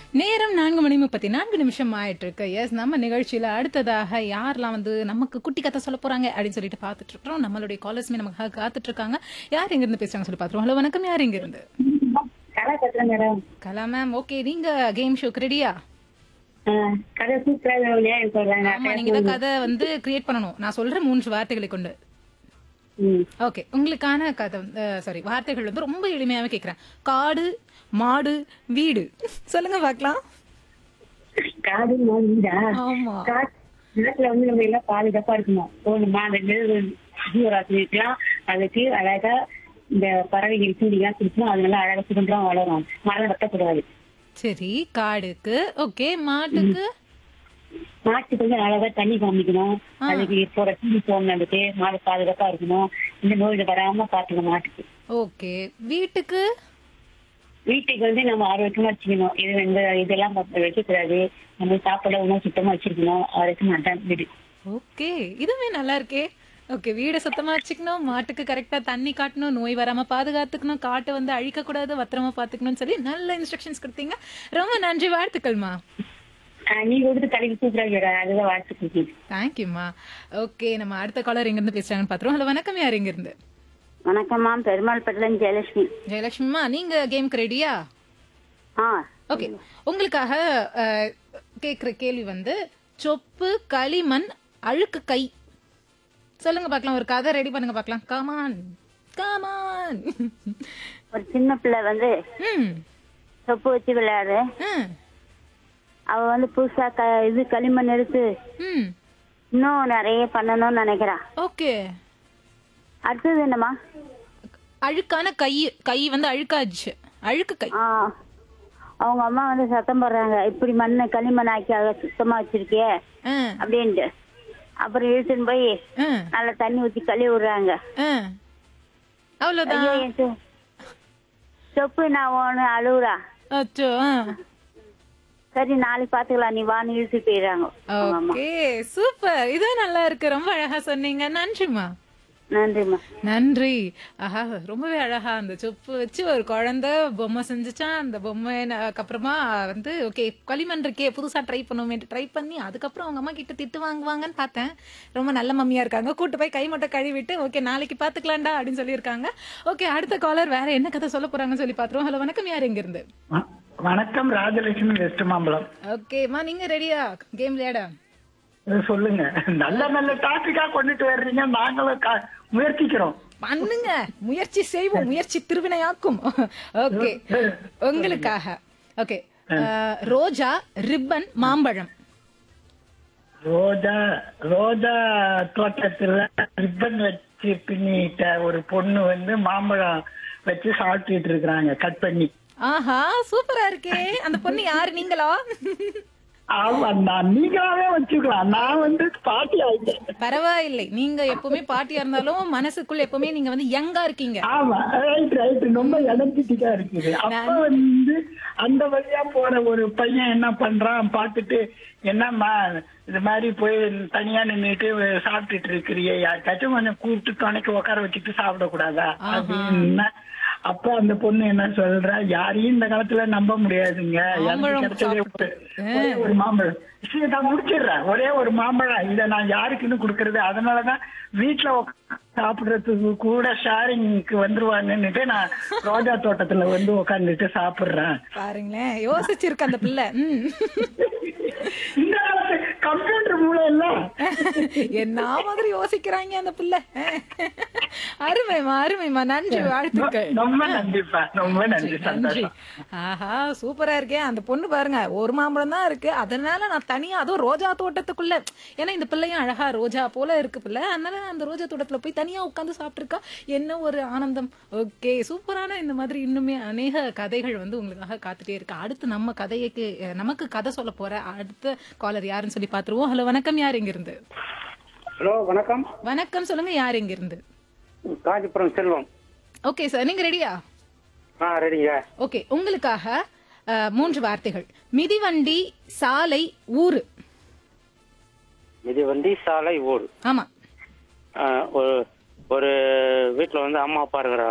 நேரம் நான்கு மணி முப்பத்தி நான்கு நிமிஷம் ஆயிட்டு இருக்கு எஸ் நம்ம நிகழ்ச்சியில அடுத்ததாக யாரெல்லாம் வந்து நமக்கு குட்டி கதை சொல்ல போறாங்க அப்படின்னு சொல்லிட்டு பார்த்துட்டு இருக்கோம் நம்மளுடைய காலர்ஸ்மே நமக்கு காத்துட்டு இருக்காங்க யார் எங்க இருந்து பேசுறாங்க சொல்லி பாத்துருவோம் ஹலோ வணக்கம் யார் இங்க இருந்து கலா கட்டுறேன் மேடம் கலா மேம் ஓகே நீங்க கேம் ஷோக்கு ரெடியா கதை சூப்பரா விளையாடி சொல்றாங்க ஆமா நீங்க தான் கதை வந்து கிரியேட் பண்ணணும் நான் சொல்ற மூன்று வார்த்தைகளை கொண்டு ம். ஓகே உங்களுக்கான கதை சாரி வார்த்தைகள் வந்து ரொம்ப எளிமையாவே கேக்குறேன் காடு மாடு வீடு சொல்லுங்க பார்க்கலாம் காடு வீடா ஆமா நாட்டுல வந்து நம்ம எல்லாம் பாதுகாப்பா இருக்கணும் போகணுமா அந்த நெல் ஜீவராசிலாம் அதுக்கு அழகா இந்த பறவைகள் சூடிலாம் குடிக்கணும் அது நல்லா அழகா சுதந்திரம் வளரும் மரம் வெட்டக்கூடாது சரி காடுக்கு ஓகே மாட்டுக்கு மாட்டுக்கு வந்து அழகா தண்ணி காமிக்கணும் அதுக்கு போற தீனி போடணும் அதுக்கு மாடு பாதுகாப்பா இருக்கணும் இந்த நோய் வராம பாத்துக்கணும் மாட்டுக்கு ஓகே வீட்டுக்கு வீட்டுக்கு வந்து நம்ம ஆரோக்கியமா வச்சுக்கணும் இது இந்த இதெல்லாம் பத்த வைக்கக்கூடாது நம்ம சாப்பாடு உணவு சுத்தமா வச்சிருக்கணும் ஆரோக்கியமா தான் வீடு ஓகே இதுவே நல்லா இருக்கே ஓகே வீடை சுத்தமா வச்சுக்கணும் மாட்டுக்கு கரெக்டா தண்ணி காட்டணும் நோய் வராம பாதுகாத்துக்கணும் காட்டை வந்து அழிக்க கூடாது பத்திரமா பாத்துக்கணும்னு சொல்லி நல்ல இன்ஸ்ட்ரக்ஷன்ஸ் கொடுத்தீங்க ரொம்ப நன்றி வாழ்த்துக்கள்மா ஆஹ் நீங்க கொடுத்து தலைக்கு சூப்பரா கேடா அதுதான் வாழ்த்து தேங்க்யூம்மா ஓகே நம்ம அடுத்த காலர் எங்க இருந்து பேசுறாங்கன்னு பாத்துருவோம் ஹலோ வணக்கம் யார் எங்க இருந்து வணக்கம்மா பெருமாள் பட்டலன் ஜெயலட்சுமி ஜெயலட்சுமிமா நீங்க கேம்க்கு ரெடியா ஆ ஓகே உங்களுக்காக அஹ், கேக்குற கேள்வி வந்து சொப்பு களிமண் அழுக்கு கை சொல்லுங்க பார்க்கலாம் ஒரு கதை ரெடி பண்ணுங்க பார்க்கலாம் காமான் காமான் ஒரு சின்ன பிள்ளை வந்து ம் சொப்பு வச்சு விளையாடு ம், அவ வந்து புதுசா க இது களிமண் எடுத்து ம் இன்னும் நிறைய பண்ணணும்னு நினைக்கிறா ஓகே அடுத்தது என்னம்மா அழுக்கான கை கை வந்து அழுக்காச்சு அழுக்கு கை ஆ அவங்க அம்மா வந்து சத்தம் போடுறாங்க இப்படி மண்ணை களிமண் ஆக்கி அதை சுத்தமா வச்சிருக்கியே ஆ, அப்படின்ட்டு அப்புறம் இழுத்துன்னு போய் ஆ, நல்லா தண்ணி ஊத்தி கழுவி விடுறாங்க ஆ. அவ்வளவுதான் ஐயோ, என் சொ- சொப்பு நான் ஒன்னு அழுவுறா அச்சோ ஆ. சரி நாளைக்கு பாத்துக்கலாம் நீ வான்னு இழுத்து போயிடுறாங்க அவங்க அம்மா ஓகே சூப்பர் இது நல்லா இருக்கு ரொம்ப அழகா சொன்னீங்க நன்றிம்மா நன்றிம்மா நன்றி ஆஹா ரொம்பவே அழகா அந்த சொப்பு வச்சு ஒரு குழந்தை பொம்மை செஞ்சுச்சான் அந்த பொம்மை அப்புறமா வந்து ஓகே களிமண் இருக்கே புதுசா ட்ரை பண்ணுவோமேட்டு ட்ரை பண்ணி அதுக்கப்புறம் அவங்க அம்மா கிட்ட திட்டு வாங்குவாங்கன்னு பார்த்தேன் ரொம்ப நல்ல மம்மியா இருக்காங்க கூட்டு போய் கை மட்டும் கழுவிட்டு ஓகே நாளைக்கு பாத்துக்கலாம்டா அப்படின்னு சொல்லியிருக்காங்க ஓகே அடுத்த காலர் வேற என்ன கதை சொல்ல போறாங்கன்னு சொல்லி பாத்துருவோம் ஹலோ வணக்கம் யார் எங்க இருந்து வ- வணக்கம் ராஜலட்சுமி வெஸ்ட் மாம்பலம் ஓகேம்மா நீங்க ரெடியா கேம் விளையாட இது சொல்லுங்க நல்ல நல்ல டாபிக்கா கொண்டுட்டு வர்றீங்க நாங்களும் கா- முயற்சிக்கிறோம் பண்ணுங்க முயற்சி செய்வோம் முயற்சி திருவினையாக்கும் ஓகே உங்களுக்காக ஓகே ரோஜா ரிப்பன் மாம்பழம் ரோஜா ரோஜா தோட்டத்துல ரிப்பன் வச்சு பின்னிட்ட ஒரு பொண்ணு வந்து மாம்பழம் வச்சு சாப்பிட்டுட்டு இருக்கிறாங்க கட் பண்ணி ஆஹா சூப்பரா இருக்கே அந்த பொண்ணு யாரு நீங்களா ஆமா நான் நீங்களாவே வச்சுக்கலாம் நான் வந்து பாட்டி ஆயிட்டேன் பரவாயில்லை நீங்க எப்பவுமே பாட்டியா இருந்தாலும் மனசுக்குள்ள எப்பவுமே நீங்க வந்து யங்கா இருக்கீங்க ஆமா ரைட் ரைட் ரொம்ப எனர்ஜெட்டிக்கா இருக்குது அப்ப வந்து அந்த வழியா போற ஒரு பையன் என்ன பண்றான் பார்த்துட்டு என்னம்மா இது மாதிரி போய் தனியா நின்னுட்டு சாப்பிட்டுட்டு இருக்கிறியே யாருக்காச்சும் கொஞ்சம் கூப்பிட்டு துணைக்கு உட்கார வச்சுட்டு சாப்பிடக்கூடாதா அப்படின்னா அப்ப அந்த பொண்ணு என்ன சொல்றா யாரையும் இந்த காலத்துல நம்ப முடியாதுங்க எனக்கு மாம்பழம் கிடைச்சதே சாப்பிட்டு. ஒரு- ஒரே ஒரு மாம்பழம் சரி நான் முடிச்சிடுறேன் ஒரே ஒரு மாம்பழம் இத நான் யாருக்குன்னு கொடுக்கறது அதனாலதான் வீட்டுல உட்கார்ந்து சாப்பிடுறதுக்கு கூட ஷேரிங்க்கு வந்துருவாங்கன்னுட்டு நான் ரோஜா தோட்டத்துல வந்து உட்காந்துட்டு சாப்பிடுறேன் பாருங்களேன் யோசிச்சிருக்கு அந்த பிள்ளை ம். இந்த காலத்து கம்ப்யூட்டர் மூலம் எல்லாம் என்ன மாதிரி யோசிக்கிறாங்க அந்த பிள்ளை அருமைமா அருமைமா நன்றி வாழ்த்துக்கள் ரொம்ப நன்றிப்பா ரொம்ப நன்றி நன்றி சந்தோஷம் ஆஹா சூப்பரா இருக்கே அந்த பொண்ணு பாருங்க ஒரு மாம்பழம் தான் இருக்கு அதனால நான் தனியா அதுவும் ரோஜா தோட்டத்துக்குள்ள ஏன்னா இந்த பிள்ளையும் அழகா ரோஜா போல இருக்கு பிள்ளை அதனால அந்த ரோஜா தோட்டத்துல போய் தனியா உட்காந்து சாப்பிட்டுருக்கா என்ன ஒரு ஆனந்தம் ஓகே சூப்பரான இந்த மாதிரி இன்னுமே அநேக கதைகள் வந்து உங்களுக்காக காத்துட்டே இருக்கு அடுத்து நம்ம கதைக்கு அஹ், நமக்கு கதை சொல்ல போற அடுத்த காலர் யாருன்னு சொல்லி பாத்துருவோம் ஹலோ வணக்கம் யார் எங்க இருந்து ஹலோ வணக்கம் வணக்கம் சொல்லுங்க யார் எங்க இருந்து காஞ்சிபுரம் செல்வம் ஓகே சார் நீங்க ரெடியா ஆ ரெடிங்க ஓகே உங்களுக்காக அஹ், மூன்று வார்த்தைகள் மிதிவண்டி சாலை ஊரு இது வண்டி சாலை ஊர் ஆமா ஆ, ஒரு ஒரு வீட்டுல வந்து அம்மா அப்பா இருக்கிறாங்க